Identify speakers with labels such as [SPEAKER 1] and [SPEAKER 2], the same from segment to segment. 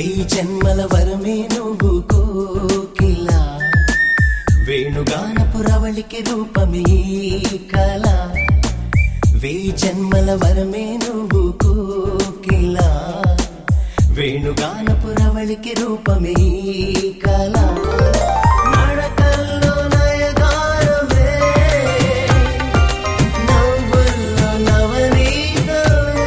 [SPEAKER 1] వెయ్యి జన్మల వరమే నువ్వు కోకిలా వేణుగానపు రవళికి రూపమే కళ వెయ్యి జన్మల వరమే నువ్వు కోకిలా వేణుగానపు రవళికి రూపమే కళ నడకల్లో నయగారమే నవ్వుల్లో నవనీతమే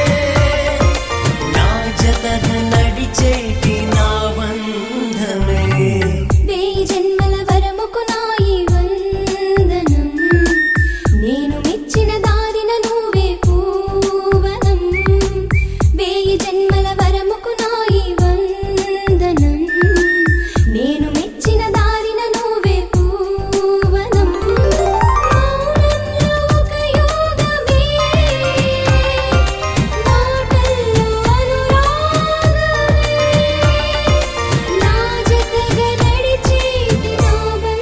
[SPEAKER 1] నా జతగా నడిచేటి నా బంధమే
[SPEAKER 2] వేయి జన్మల వరముకు నాయి వందనం నేను మెచ్చిన దారిన నువ్వే పూవనం వేయి జన్మల వరముకు నాయి వందనం నేను మెచ్చిన దారిన నువ్వే పూవనం మౌనంలో ఒక యోగమే మాటల్లో అనురాగమే నా జతగా నడిచేటి నా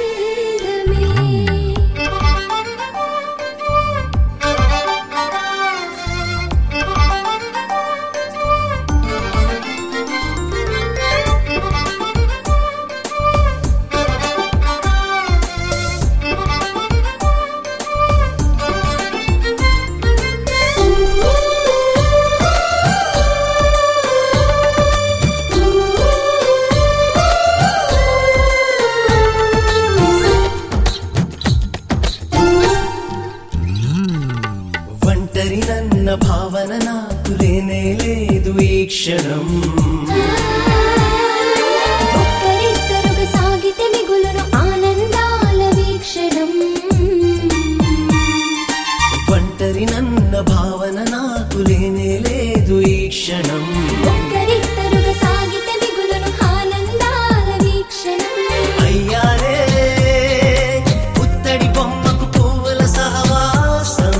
[SPEAKER 1] ఒంటరి నన్న భావన నాకు లేనే లేదు ఈ క్షణం
[SPEAKER 2] ఒక్కరిద్దరుగా సాగితే మిగులును ఆనందాల వీక్షణం
[SPEAKER 1] ఒంటరి నన్న భావన నాకు లేనే లేదు ఈ క్షణం
[SPEAKER 2] ఒక్కరిద్దరుగా సాగితే మిగులును ఆనందాల వీక్షణం
[SPEAKER 1] అయ్యారే పుత్తడి బొమ్మకు పువ్వుల సహవాసం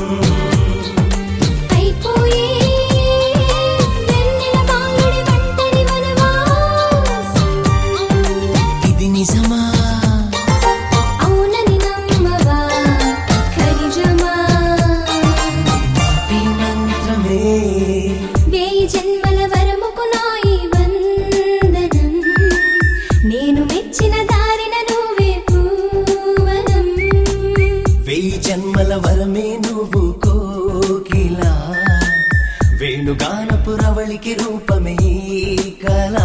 [SPEAKER 2] అయిపోయే వెన్నెల బాలుడి వంటని వనవాసం
[SPEAKER 1] ఇది నిజమా
[SPEAKER 2] అవునని నమ్మవా ఖనిజమా
[SPEAKER 1] ఈ మంత్రమే
[SPEAKER 2] వేయి జన్మల వరముకు నాయి వందనం నేను మెచ్చిన దారిన నువ్వే పూవనం
[SPEAKER 1] వెయ్యి జన్మల వరమే నువ్వు కోకిలా వేణుగానపు రవళికి రూపమే కళా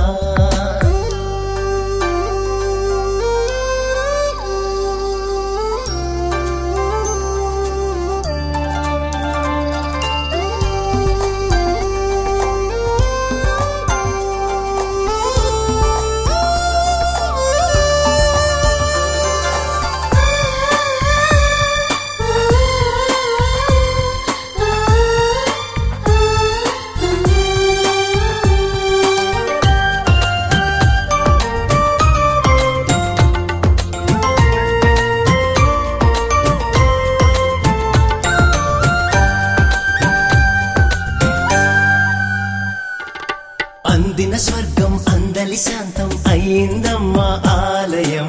[SPEAKER 1] అందిన స్వర్గం అందలి శాంతం అయ్యిందమ్మా ఆలయం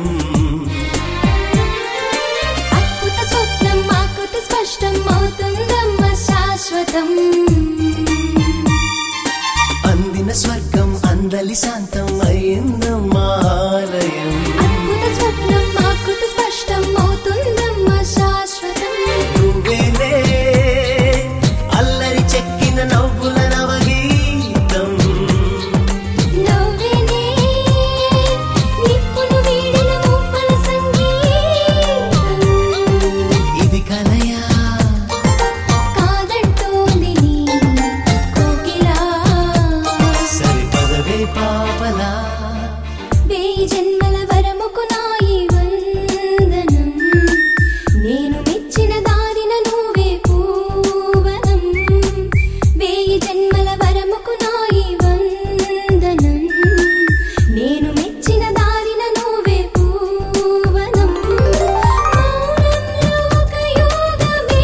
[SPEAKER 2] అద్భుత స్వప్నం ఆకృతి స్పష్టం అవుతుందమ్మ శాశ్వతం
[SPEAKER 1] అందిన స్వర్గం అందలి శాంతం అయ్యిందమ్మా ఆలయం
[SPEAKER 2] అద్భుత స్వప్నం ఆకృతి స్పష్టం అవుతుందమ్మ శాశ్వతం
[SPEAKER 1] నువ్వేలే అల్లరి చెక్కిన నవ్వుల నవగీతం
[SPEAKER 2] నవ్వేనే నిప్పును వీడిన మువ్వల సంగీతం
[SPEAKER 1] ఇది కలయా
[SPEAKER 2] కాదంటోంది నీ కోకిలా
[SPEAKER 1] సరిపదవే పాపలా
[SPEAKER 2] వేయి జన్మల వరముకు నాయి వందనం నేను మెచ్చిన దారిన నువ్వే పూవనం వేయి జన్మల వరముకు నాయి వందనం నేను మెచ్చిన దారిన నువ్వే పూవనం మౌనంలో ఒక యోగమే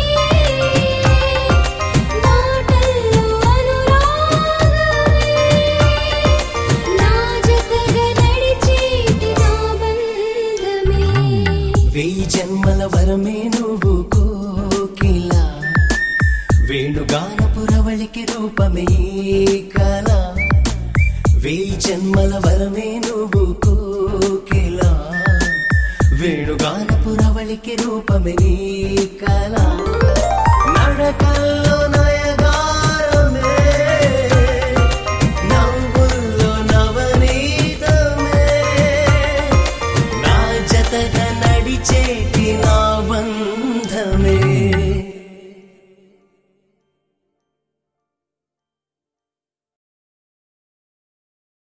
[SPEAKER 2] మాటల్లో అనురాగమే నా జతగా నడిచేటి నా బంధమే
[SPEAKER 1] వెయ్యి జన్మల వరమే నువ్వు కోకిలా వేణుగానపు రవళికి రూపమే కళ వేయి జన్మల వరమే నువ్వు కోకిలా వేణుగానపు రవళికి రూపమే నీ కళ నడక